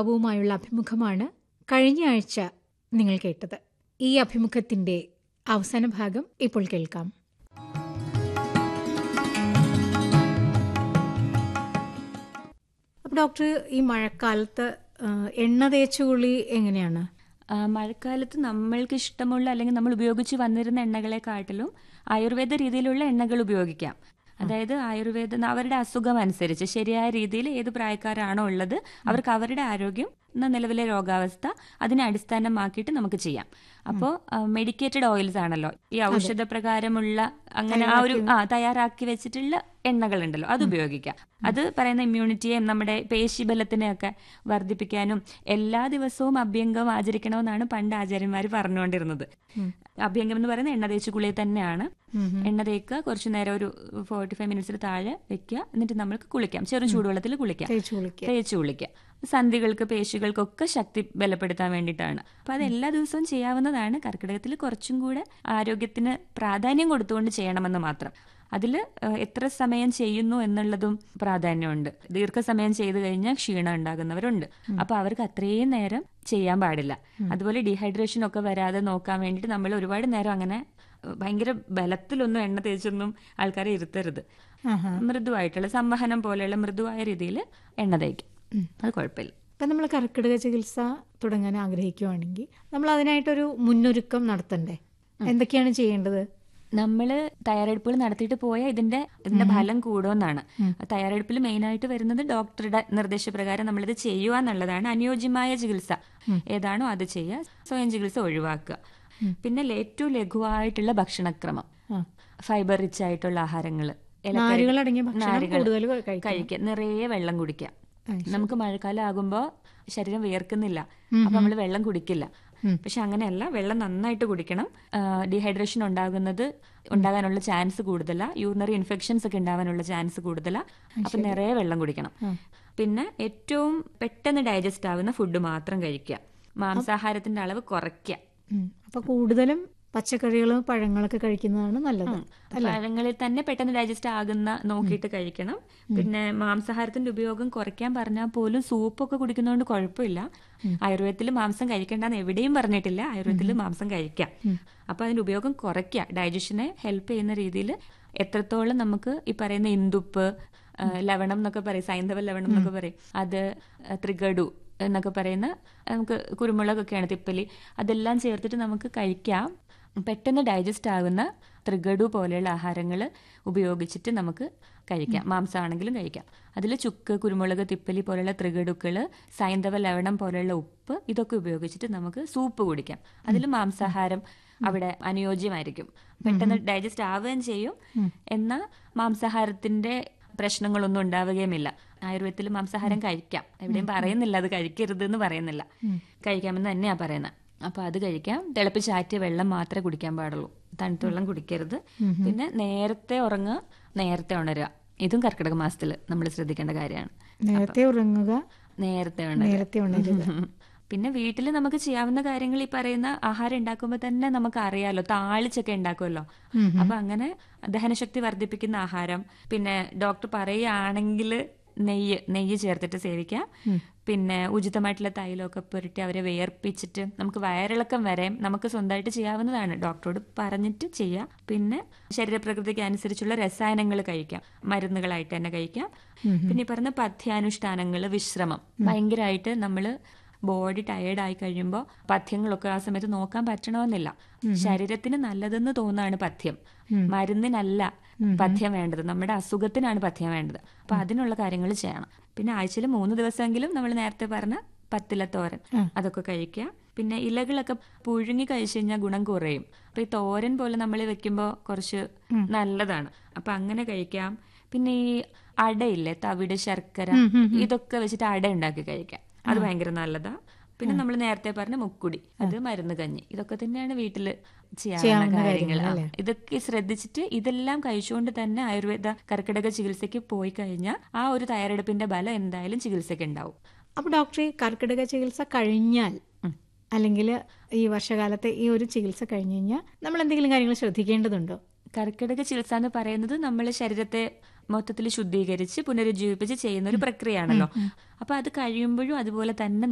ബാബുവുമായുള്ള അഭിമുഖമാണ് കഴിഞ്ഞ ആഴ്ച നിങ്ങൾ കേട്ടത് ഈ അഭിമുഖത്തിന്റെ അവസാന ഭാഗം ഇപ്പോൾ കേൾക്കാം അപ്പോൾ ഡോക്ടർ ഈ മഴക്കാലത്ത് ആ, എണ്ണ തേച്ചുകുളി എങ്ങനെയാണ് ആ, മഴക്കാലത്ത് നമ്മൾക്ക് ഇഷ്ടമുള്ള അല്ലെങ്കിൽ നമ്മൾ ഉപയോഗിച്ച് വന്നിരുന്ന എണ്ണകളെക്കാട്ടിലും ആയുർവേദ രീതിയിലുള്ള എണ്ണകൾ ഉപയോഗിക്കാം അതായത് ആയുർവേദ അവരുടെ അസുഖം അനുസരിച്ച് ശരിയായ രീതിയിൽ ഏത് പ്രായക്കാരാണോ ഉള്ളത് അവർക്ക് അവരുടെ ആരോഗ്യം എന്ന നിലവിലെ രോഗാവസ്ഥ അതിനെ അടിസ്ഥാനമാക്കിയിട്ട് നമുക്ക് ചെയ്യാം അപ്പോൾ മെഡിക്കേറ്റഡ് ഓയിൽസ് ആണല്ലോ ഈ ഔഷധ പ്രകാരമുള്ള അങ്ങനെ ആ ഒരു ആ തയ്യാറാക്കി വെച്ചിട്ടുള്ള എണ്ണകളുണ്ടല്ലോ അത് ഉപയോഗിക്കാം അത് പറയുന്ന ഇമ്മ്യൂണിറ്റിയെയും നമ്മുടെ പേശിബലത്തിനെയൊക്കെ വർദ്ധിപ്പിക്കാനും എല്ലാ ദിവസവും അഭ്യംഗം ആചരിക്കണമെന്നാണ് പണ്ട് ആചാര്യന്മാർ പറഞ്ഞുകൊണ്ടിരുന്നത് അഭ്യംഗം എന്ന് പറയുന്നത് എണ്ണ തേച്ച് കുളി തന്നെയാണ് എണ്ണ തേക്കുക കുറച്ചു നേരം ഒരു ഫോർട്ടി ഫൈവ് മിനിറ്റ്സിന് താഴെ വെക്കുക എന്നിട്ട് നമ്മൾക്ക് കുളിക്കാം ചെറു ചൂടുവെള്ളത്തിൽ കുളിക്കാം തേച്ചു കുളിക്കുക തേച്ച് കുളിക്കുക സന്ധികൾക്ക് പേശികൾക്കൊക്കെ ശക്തി ബലപ്പെടുത്താൻ വേണ്ടിയിട്ടാണ് അപ്പൊ അത് എല്ലാ ദിവസവും ചെയ്യാവുന്നതാണ് കർക്കിടകത്തിൽ കുറച്ചും കൂടെ ആരോഗ്യത്തിന് പ്രാധാന്യം കൊടുത്തുകൊണ്ട് ചെയ്യണമെന്ന് മാത്രം അതിൽ എത്ര സമയം ചെയ്യുന്നു എന്നുള്ളതും പ്രാധാന്യമുണ്ട് ദീർഘസമയം ചെയ്തു കഴിഞ്ഞാൽ ക്ഷീണം ഉണ്ടാകുന്നവരുണ്ട് അപ്പൊ അവർക്ക് അത്രയും നേരം ചെയ്യാൻ പാടില്ല അതുപോലെ ഡീഹൈഡ്രേഷൻ ഒക്കെ വരാതെ നോക്കാൻ വേണ്ടിയിട്ട് നമ്മൾ ഒരുപാട് നേരം അങ്ങനെ ഏഹ്, ഭയങ്കര ബലത്തിലൊന്നും എണ്ണ തേച്ചൊന്നും ആൾക്കാരെ ഇരുത്തരുത് ആഹാ. മൃദുവായിട്ടുള്ള സംവഹനം പോലെയുള്ള മൃദുവായ രീതിയിൽ എണ്ണ തേക്കും അത് കുഴപ്പമില്ല ഇപ്പം നമ്മൾ കർക്കിടക ചികിത്സ തുടങ്ങാൻ ആഗ്രഹിക്കുവാണെങ്കിൽ നമ്മൾ അതിനായിട്ടൊരു മുന്നൊരുക്കം നടത്തണ്ടേ എന്തൊക്കെയാണ് ചെയ്യേണ്ടത് നമ്മൾ തയ്യാറെടുപ്പുകൾ നടത്തിയിട്ട് പോയാൽ ഇതിന്റെ ഇതിന്റെ ഫലം കൂടുമെന്നാണ് തയ്യാറെടുപ്പിൽ മെയിൻ ആയിട്ട് വരുന്നത് ഡോക്ടറുടെ നിർദ്ദേശപ്രകാരം നമ്മളിത് ചെയ്യുക എന്നുള്ളതാണ് അനുയോജ്യമായ ചികിത്സ ഏതാണോ അത് ചെയ്യുക സ്വയം ചികിത്സ ഒഴിവാക്കുക പിന്നെ ഏറ്റവും ലഘുവായിട്ടുള്ള ഭക്ഷണക്രമം ആ. ഫൈബർ റിച്ച് ആയിട്ടുള്ള ആഹാരങ്ങൾ നാരുകളടങ്ങിയ ഭക്ഷണം കൂടുതൽ കഴിക്കണം. കഴിക്കുക നിറയെ വെള്ളം കുടിക്കുക നമുക്ക് മഴക്കാലം ആകുമ്പോൾ ശരീരം വിയർക്കുന്നില്ല അപ്പൊ നമ്മൾ വെള്ളം കുടിക്കില്ല പക്ഷെ അങ്ങനെയല്ല വെള്ളം നന്നായിട്ട് കുടിക്കണം ഡീഹൈഡ്രേഷൻ ഉണ്ടാകുന്നത് ഉണ്ടാകാനുള്ള ചാൻസ് കൂടുതലാ യൂറിനറി ഇൻഫെക്ഷൻസ് ഒക്കെ ഉണ്ടാവാനുള്ള ചാൻസ് കൂടുതലാ അപ്പൊ നിറയെ വെള്ളം കുടിക്കണം പിന്നെ ഏറ്റവും പെട്ടെന്ന് ഡൈജസ്റ്റ് ആവുന്ന ഫുഡ് മാത്രം കഴിക്കുക മാംസാഹാരത്തിന്റെ അളവ് കുറയ്ക്കുക ഉം. അപ്പൊ കൂടുതലും പച്ചക്കറികളും പഴങ്ങളൊക്കെ കഴിക്കുന്നതാണ് നല്ലത് പഴങ്ങളിൽ തന്നെ പെട്ടെന്ന് ഡൈജസ്റ്റ് ആകുന്ന നോക്കിയിട്ട് കഴിക്കണം പിന്നെ മാംസാഹാരത്തിന്റെ ഉപയോഗം കുറയ്ക്കാൻ പറഞ്ഞാൽ പോലും സൂപ്പൊക്കെ കുടിക്കുന്നതുകൊണ്ട് കുഴപ്പമില്ല ആയുർവേദത്തിൽ മാംസം കഴിക്കേണ്ടെന്ന് എവിടെയും പറഞ്ഞിട്ടില്ല ആയുർവേദത്തിൽ മാംസം കഴിക്കാം അപ്പൊ അതിന്റെ ഉപയോഗം കുറയ്ക്കുക ഡൈജഷനെ ഹെൽപ്പ് ചെയ്യുന്ന രീതിയിൽ എത്രത്തോളം നമുക്ക് ഈ പറയുന്ന ഇന്ദുപ്പ് ആ, ലവണം എന്നൊക്കെ പറയും സൈന്ധവ ലവണം എന്നൊക്കെ പറയും അത് ആ, ത്രികടു എന്നൊക്കെ പറയുന്ന നമുക്ക് കുരുമുളകൊക്കെയാണ് തിപ്പലി അതെല്ലാം ചേർത്തിട്ട് നമുക്ക് കഴിക്കാം പെട്ടെന്ന് ഡൈജസ്റ്റ് ആകുന്ന ത്രികടു പോലെയുള്ള ആഹാരങ്ങൾ ഉപയോഗിച്ചിട്ട് നമുക്ക് കഴിക്കാം മാംസമാണെങ്കിലും കഴിക്കാം അതിൽ ചുക്ക് കുരുമുളക് തിപ്പലി പോലെയുള്ള ത്രികടുക്കൾ സൈന്ധവ ലവണം പോലെയുള്ള ഉപ്പ് ഇതൊക്കെ ഉപയോഗിച്ചിട്ട് നമുക്ക് സൂപ്പ് കുടിക്കാം അതിൽ മാംസാഹാരം അവിടെ അനുയോജ്യമായിരിക്കും പെട്ടെന്ന് ഡൈജസ്റ്റ് ആവുകയും ചെയ്യും എന്നാൽ മാംസാഹാരത്തിന്റെ പ്രശ്നങ്ങളൊന്നും ഉണ്ടാവുകയുമില്ല ആയുർവേദത്തിൽ മാംസാഹാരം കഴിക്കാം എവിടെയും പറയുന്നില്ല അത് കഴിക്കരുത് എന്ന് പറയുന്നില്ല കഴിക്കാമെന്ന് തന്നെയാ പറയുന്നത് അപ്പൊ അത് കഴിക്കാം തിളപ്പിച്ചാറ്റിയ വെള്ളം മാത്രമേ കുടിക്കാൻ പാടുള്ളൂ തണുത്ത വെള്ളം കുടിക്കരുത് പിന്നെ നേരത്തെ ഉറങ്ങുക നേരത്തെ ഉണരുക ഇതും കർക്കിടക മാസത്തിൽ നമ്മൾ ശ്രദ്ധിക്കേണ്ട കാര്യമാണ് നേരത്തെ ഉറങ്ങുക നേരത്തെ ഉണരുക നേരത്തെ ഉണരുക പിന്നെ വീട്ടിൽ നമുക്ക് ചെയ്യാവുന്ന കാര്യങ്ങൾ ഈ പറയുന്ന ആഹാരം ഉണ്ടാക്കുമ്പോൾ തന്നെ നമുക്ക് അറിയാലോ താളിച്ചൊക്കെ ഉണ്ടാക്കുമല്ലോ അപ്പൊ അങ്ങനെ ദഹനശക്തി വർദ്ധിപ്പിക്കുന്ന ആഹാരം പിന്നെ ഡോക്ടർ പറയുകയാണെങ്കിൽ നെയ്യ് നെയ്യ് ചേർത്തിട്ട് സേവിക്കാം പിന്നെ ഉചിതമായിട്ടുള്ള തൈലമൊക്കെ പുരട്ടി അവരെ വേർപ്പിച്ചിട്ട് നമുക്ക് വയറിളക്കം വരെ നമുക്ക് സ്വന്തമായിട്ട് ചെയ്യാവുന്നതാണ് ഡോക്ടറോട് പറഞ്ഞിട്ട് ചെയ്യാം പിന്നെ ശരീരപ്രകൃതിക്ക് അനുസരിച്ചുള്ള രസായനങ്ങൾ കഴിക്കാം മരുന്നുകളായിട്ട് തന്നെ കഴിക്കാം പിന്നെ ഈ പറഞ്ഞ പഥ്യാനുഷ്ഠാനങ്ങൾ വിശ്രമം ഭയങ്കരമായിട്ട് നമ്മൾ ബോഡി ടയേർഡ് ആയി കഴിയുമ്പോൾ പഥ്യങ്ങളൊക്കെ ആ സമയത്ത് നോക്കാൻ പറ്റണമെന്നില്ല ശരീരത്തിന് നല്ലതെന്ന് തോന്നാണ് പഥ്യം മരുന്നിനല്ല പഥ്യം വേണ്ടത് നമ്മുടെ അസുഖത്തിനാണ് പഥ്യം വേണ്ടത് അപ്പൊ അതിനുള്ള കാര്യങ്ങൾ ചെയ്യണം പിന്നെ ആഴ്ചയിൽ മൂന്ന് ദിവസമെങ്കിലും നമ്മൾ നേരത്തെ പറഞ്ഞ പത്തില തോരൻ അതൊക്കെ കഴിക്കുക പിന്നെ ഇലകളൊക്കെ പുഴുങ്ങി കഴിച്ചു കഴിഞ്ഞാൽ ഗുണം കുറയും അപ്പൊ ഈ തോരൻ പോലെ നമ്മൾ വെക്കുമ്പോൾ കുറച്ച് നല്ലതാണ് അപ്പൊ അങ്ങനെ കഴിക്കാം പിന്നെ ഈ അടയില്ലേ തവിട് ശർക്കര ഇതൊക്കെ വെച്ചിട്ട് അട ഉണ്ടാക്കി കഴിക്കാം അത് ഭയങ്കര നല്ലതാ പിന്നെ നമ്മൾ നേരത്തെ പറഞ്ഞ മുക്കുടി അത് മരുന്ന് കഞ്ഞി ഇതൊക്കെ തന്നെയാണ് വീട്ടിൽ ചെയ്യാവുന്ന കാര്യങ്ങൾ ആ, ഇതൊക്കെ ശ്രദ്ധിച്ചിട്ട് ഇതെല്ലാം കഴിച്ചുകൊണ്ട് തന്നെ ആയുർവേദ കർക്കിടക ചികിത്സയ്ക്ക് പോയി കഴിഞ്ഞാൽ ആ ഒരു തയ്യാറെടുപ്പിന്റെ ബലം എന്തായാലും ചികിത്സയ്ക്ക് ഉണ്ടാവും അപ്പൊ ഡോക്ടറെ കർക്കിടക ചികിത്സ കഴിഞ്ഞാൽ അല്ലെങ്കിൽ ഈ വർഷകാലത്തെ ഈ ഒരു ചികിത്സ കഴിഞ്ഞു കഴിഞ്ഞാൽ നമ്മൾ എന്തെങ്കിലും കാര്യങ്ങൾ ശ്രദ്ധിക്കേണ്ടതുണ്ടോ കർക്കിടക ചികിത്സ എന്ന് പറയുന്നത് നമ്മൾ ശരീരത്തെ മൊത്തത്തിൽ ശുദ്ധീകരിച്ച് പുനരുജ്ജീവിപ്പിച്ച് ചെയ്യുന്ന ഒരു പ്രക്രിയയാണല്ലോ അപ്പൊ അത് കഴിയുമ്പോഴും അതുപോലെ തന്നെ